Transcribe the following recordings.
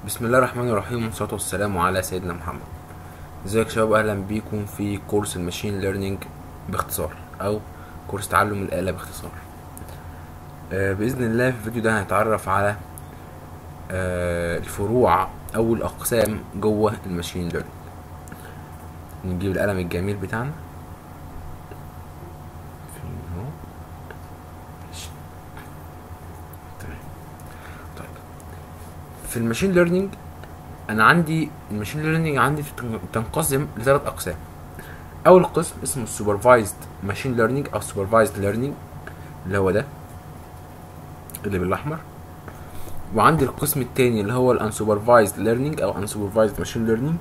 بسم الله الرحمن الرحيم والصلاة والسلام على سيدنا محمد ازيك يا شباب اهلا بيكم في كورس الماشين ليرنينج باختصار او كورس تعلم الآلة باختصار آه بإذن الله في الفيديو ده هنتعرف على آه الفروع او الاقسام جوه الماشين ليرنينج نجيب القلم الجميل بتاعنا فين اهو ماشي. تمام طيب في الماشين ليرنينج انا عندي الماشين ليرنينج عندي بتن- بتنقسم لثلاث اقسام اول قسم اسمه السوبرفايزد ماشين ليرنينج او سوبرفايزد ليرنينج اللي هو ده اللي بالاحمر وعندي القسم التاني اللي هو الانسوبرفايزد ليرنينج او انسوبرفايزد ماشين ليرنينج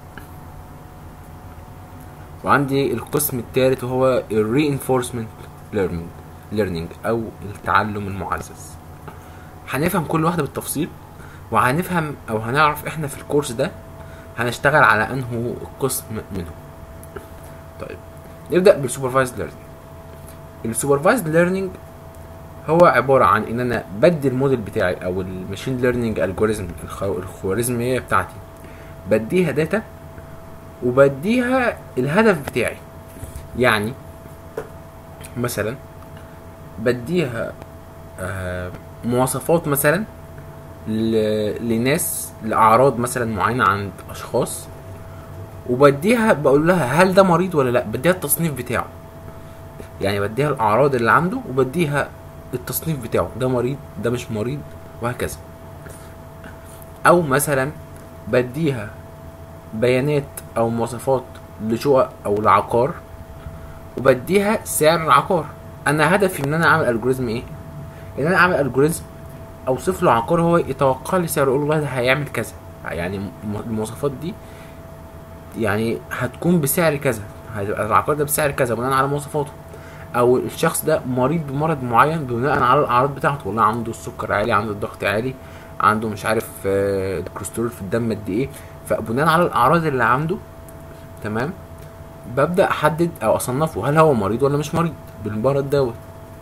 وعندي القسم التالت وهو الرينفورسمنت ليرنينج ليرنينج او التعلم المعزز هنفهم كل واحده بالتفصيل وهنفهم او هنعرف احنا في الكورس ده هنشتغل على انه قسم منهم طيب نبدا بالسوبرفايزد ليرنينج السوبرفايزد ليرنينج هو عباره عن ان انا بدي الموديل بتاعي او الماشين ليرنينج الجوريزم الخوارزميه بتاعتي بديها داتا وبديها الهدف بتاعي يعني مثلا بديها آه، مواصفات مثلا ل- لناس لاعراض مثلا معينه عند اشخاص وبديها بقول لها هل ده مريض ولا لا بديها التصنيف بتاعه يعني بديها الاعراض اللي عنده وبديها التصنيف بتاعه ده مريض ده مش مريض وهكذا او مثلا بديها بيانات او مواصفات لشقق او لعقار وبديها سعر العقار انا هدفي ان انا اعمل الجوريزم ايه ان انا اعمل الجوريزم اوصف له عقار هو يتوقع لي سعره يقول له والله ده هيعمل كذا يعني م- المواصفات دي يعني هتكون بسعر كذا هيبقى العقار ده بسعر كذا بناء على مواصفاته او الشخص ده مريض بمرض معين بناء على الاعراض بتاعته والله عنده السكر عالي عنده الضغط عالي عنده مش عارف آه، الكوليسترول في الدم قد ايه فبناء على الاعراض اللي عنده تمام ببدا احدد او اصنفه هل هو مريض ولا مش مريض بالمرض دوت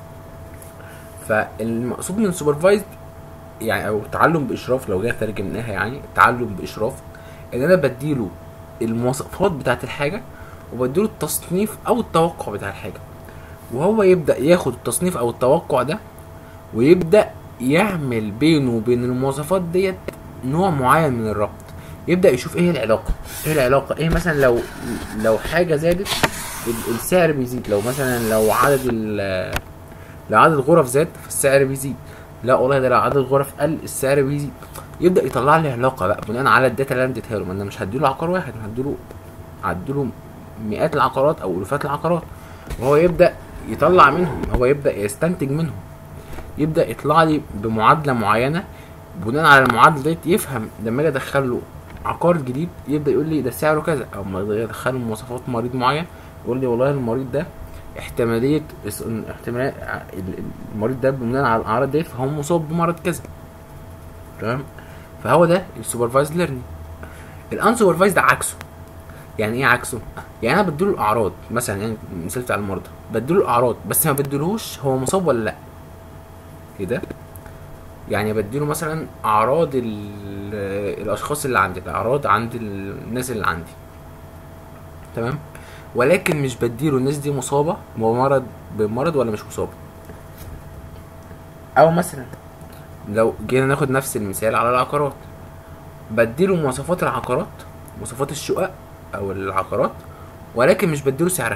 فالمقصود من سوبرفايزد يعني او تعلم باشراف لو جينا ترجمناها يعني تعلم باشراف ان انا بديله المواصفات بتاعت الحاجه وبديله التصنيف او التوقع بتاع الحاجه وهو يبدا ياخد التصنيف او التوقع ده ويبدا يعمل بينه وبين المواصفات ديت نوع معين من الربط يبدا يشوف ايه العلاقه ايه العلاقه ايه مثلا لو لو حاجه زادت ال- السعر بيزيد لو مثلا لو عدد ال- لو عدد الغرف زاد فالسعر بيزيد لا والله ده لو عدد الغرف قل السعر بيزيد يبدا يطلع لي علاقه بقى بناء على الداتا اللي انا اديتها له ما انا مش هديله عقار واحد انا هديله هديله مئات العقارات او الوفات العقارات وهو يبدا يطلع منهم هو يبدا يستنتج منهم يبدا يطلع لي بمعادله معينه بناء على المعادله ديت يفهم لما اجي ادخل له عقار جديد يبدا يقول لي ده سعره كذا او ما أجي ادخل له مواصفات مريض معين يقول لي والله المريض ده احتماليه اس- إن احتمال ال- المريض ده بناء على الاعراض ديت فهو مصاب بمرض كذا تمام فهو ده السوبرفايزد ليرنينج الانسوبرفايزد عكسه يعني ايه عكسه يعني انا بديله الاعراض مثلا يعني مثال بتاع المرضى بديله الاعراض بس ما بديلهوش هو مصاب ولا لا كده يعني بديله مثلا اعراض ال- الاشخاص اللي عندي الاعراض عند الناس اللي عندي تمام ولكن مش بديله الناس دي مصابه بمرض بمرض ولا مش مصابه او مثلا لو جينا ناخد نفس المثال على العقارات بديله مواصفات العقارات مواصفات الشقق او العقارات ولكن مش بديله سعرها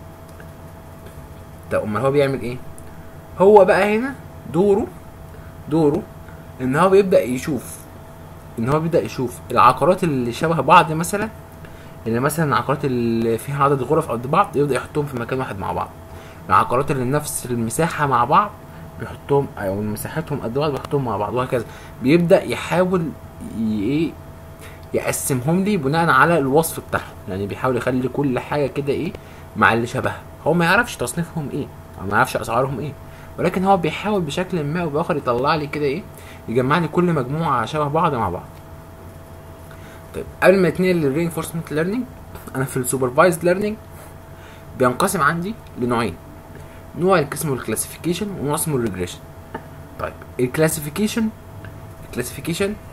طب امال هو بيعمل ايه هو بقى هنا دوره دوره ان هو بيبدا يشوف ان هو بيبدا يشوف العقارات اللي شبه بعض مثلا اللي مثلا العقارات اللي فيها عدد غرف قد بعض يبدا يحطهم في مكان واحد مع بعض العقارات اللي نفس المساحه مع بعض بيحطهم او مساحتهم قد بعض بيحطهم مع بعض وهكذا بيبدا يحاول ي- ايه يقسمهم لي بناء على الوصف بتاعهم يعني بيحاول يخلي كل حاجه كده ايه مع اللي شبهها هو ما يعرفش تصنيفهم ايه او ما يعرفش اسعارهم ايه ولكن هو بيحاول بشكل ما او باخر يطلع لي كده ايه يجمع لي كل مجموعه شبه بعض مع بعض طيب قبل ما نتنقل للرينفورسمنت ليرنينج انا في السوبرفايزد ليرنينج بينقسم عندي لنوعين نوع اللي اسمه الكلاسيفيكيشن ونوع اسمه الريجريشن طيب الكلاسيفيكيشن الكلاسيفيكيشن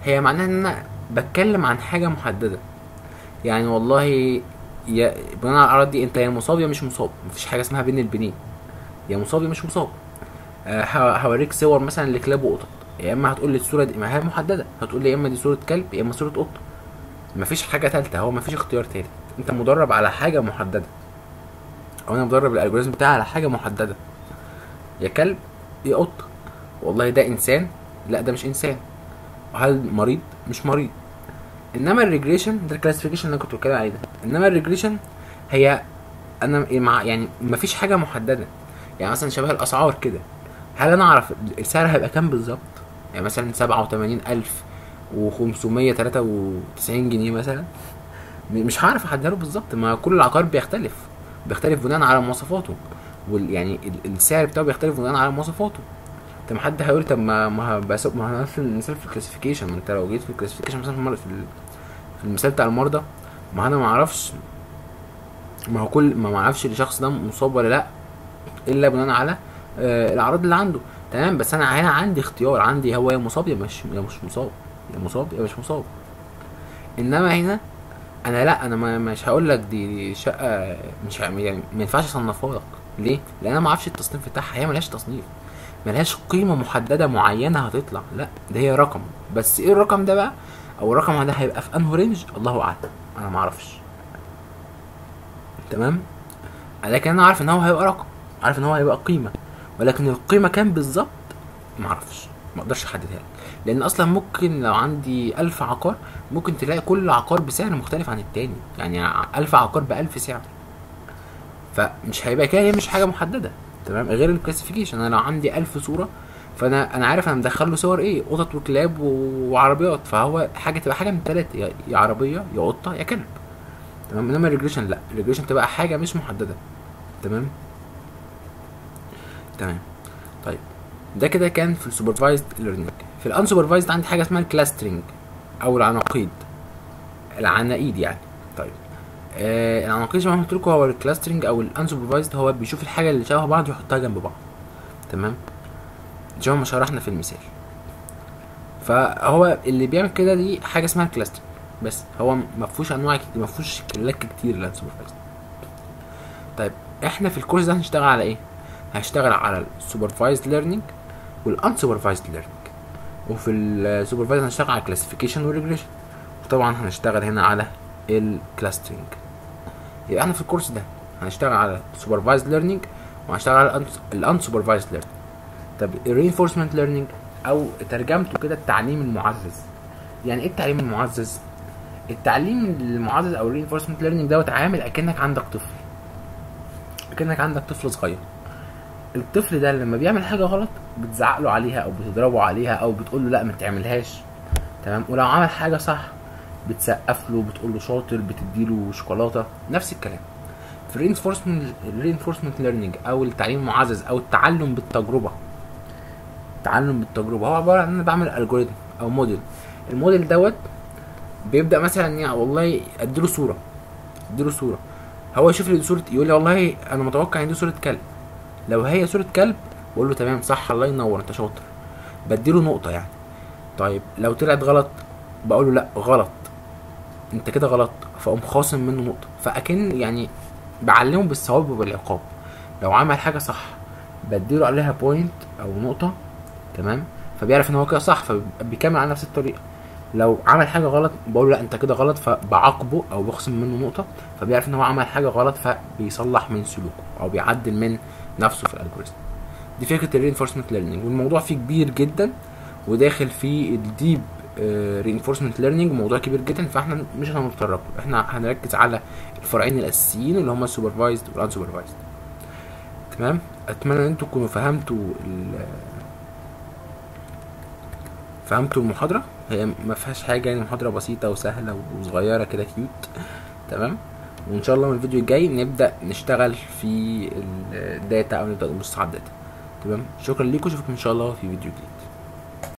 هي معناها ان انا بتكلم عن حاجه محدده يعني والله يا بناء على الاعراض دي انت يا مصاب يا مش مصاب مفيش حاجه اسمها بين البنين يا مصاب يا مش مصاب آه، ه- هوريك صور مثلا لكلاب وقطط يا اما هتقول لي الصوره دي ما هي محدده هتقول لي يا اما دي صوره كلب يا اما صوره قطه مفيش حاجه ثالثه هو مفيش اختيار تالت انت مدرب على حاجه محدده او انا مدرب الالجوريزم بتاعي على حاجه محدده يا كلب يا قطه والله ده انسان لا ده مش انسان هل مريض مش مريض انما الريجريشن ده الكلاسيفيكيشن اللي انا كنت بتكلم عليه ده انما الريجريشن هي انا مع يعني مفيش حاجه محدده يعني مثلا شبه الاسعار كده هل انا اعرف السعر هيبقى كام بالظبط يعني مثلا سبعة وتمانين الف وخمسمية تلاتة وتسعين جنيه مثلا م- مش هعرف احددها له بالظبط ما كل العقار بيختلف بيختلف بناء على مواصفاته وال يعني ال- السعر بتاعه بيختلف بناء على مواصفاته طب ما حد هيقول طب ما ما بس ما هو نفس المثال في الكلاسيفيكيشن ما انت لو جيت في الكلاسيفيكيشن مثلا في المر- في ال- في المثال بتاع المرضى ما انا ما اعرفش ما هو كل ما معرفش الشخص ده مصاب ولا لا الا بناء على آه الاعراض اللي عنده تمام بس انا هنا عندي اختيار عندي هو يا مصاب يا مش يا مش مصاب يا مصاب يا مش مصاب انما هنا انا لا انا ما مش هقول لك دي, دي شقه مش ه- يعني ما ينفعش اصنفها لك ليه لان انا ما اعرفش التصنيف بتاعها هي ملهاش تصنيف ملهاش قيمه محدده معينه هتطلع لا ده هي رقم بس ايه الرقم ده بقى او الرقم ده هيبقى في انه رينج الله اعلم انا ما اعرفش تمام لكن انا عارف ان هو هيبقى رقم عارف ان هو هيبقى قيمه ولكن القيمه كام بالظبط ما اعرفش ما اقدرش احددها لك لان اصلا ممكن لو عندي ألف عقار ممكن تلاقي كل عقار بسعر مختلف عن التاني يعني ألف عقار بألف سعر فمش هيبقى كده هي مش حاجه محدده تمام غير الكلاسيفيكيشن انا لو عندي ألف صوره فانا انا عارف انا مدخل له صور ايه قطط وكلاب و- وعربيات فهو حاجه تبقى حاجه من ثلاثه يا يا عربيه يا قطه يا كلب تمام انما الريجريشن لا الريجريشن تبقى حاجه مش محدده تمام تمام طيب ده كده كان في السوبرفايزد ليرنينج في الانسوبرفايزد عندي حاجه اسمها الكلاسترنج او العناقيد العناقيد يعني طيب آه العناقيد زي ما قلت لكم هو الكلاسترنج او الانسوبرفايزد هو بيشوف الحاجه اللي شبه بعض يحطها جنب بعض تمام زي ما شرحنا في المثال فهو اللي بيعمل كده دي حاجه اسمها الكلاسترنج بس هو ما فيهوش انواع كتير ما فيهوش لك كتير الانسوبرفايزد طيب احنا في الكورس ده هنشتغل على ايه هنشتغل على السوبرفايزد ليرنينج والانسوبرفايزد ليرنينج وفي السوبرفايزد هنشتغل على الكلاسيفيكيشن والريجريشن وطبعا هنشتغل هنا على الكلاسترنج يبقى احنا في الكورس ده هنشتغل على السوبرفايزد ليرنينج وهنشتغل على الانسوبرفايزد ليرنينج طب الرينفورسمنت ليرنينج او ترجمته كده التعليم المعزز يعني ايه التعليم المعزز التعليم المعزز او الرينفورسمنت ليرنينج دوت عامل اكنك عندك طفل اكنك عندك طفل صغير الطفل ده لما بيعمل حاجه غلط بتزعق له عليها او بتضربه عليها او بتقول له لا ما تعملهاش تمام ولو عمل حاجه صح بتسقف له بتقول له شاطر بتديله شوكولاته نفس الكلام في الرينفورسمنت الرينفورسمنت ليرنينج او التعليم المعزز او التعلم بالتجربه التعلم بالتجربه هو عباره عن ان انا بعمل الجوريثم او موديل الموديل دوت بيبدا مثلا يعني والله اديله صوره اديله صوره هو يشوف لي صوره يقول لي والله انا متوقع ان دي صوره كلب لو هي صوره كلب بقول له تمام صح الله ينور انت شاطر بديله نقطه يعني طيب لو طلعت غلط بقول له لا غلط انت كده غلط فاقوم خاصم منه نقطه فاكن يعني بعلمه بالثواب وبالعقاب لو عمل حاجه صح بديله عليها بوينت او نقطه تمام فبيعرف ان هو كده صح فبيكمل على نفس الطريقه لو عمل حاجه غلط بقول له لا انت كده غلط فبعاقبه او بخصم منه نقطه فبيعرف ان هو عمل حاجه غلط فبيصلح من سلوكه او بيعدل من نفسه في الالجوريزم دي فكره الرينفورسمنت ليرنينج والموضوع فيه كبير جدا وداخل في الديب رينفورسمنت ليرنينج موضوع كبير جدا فاحنا مش هنتطرق له احنا هنركز على الفرعين الاساسيين اللي هم السوبرفايزد والانسوبرفايزد تمام اتمنى ان انتوا تكونوا فهمتوا ال- فهمتوا المحاضره هي ما فيهاش حاجه يعني محاضره بسيطه وسهله وصغيره كده كيوت تمام وان شاء الله من الفيديو الجاي نبدا نشتغل في الداتا او نبدا نبص على الداتا تمام شكرا ليكم اشوفكم ان شاء الله في فيديو جديد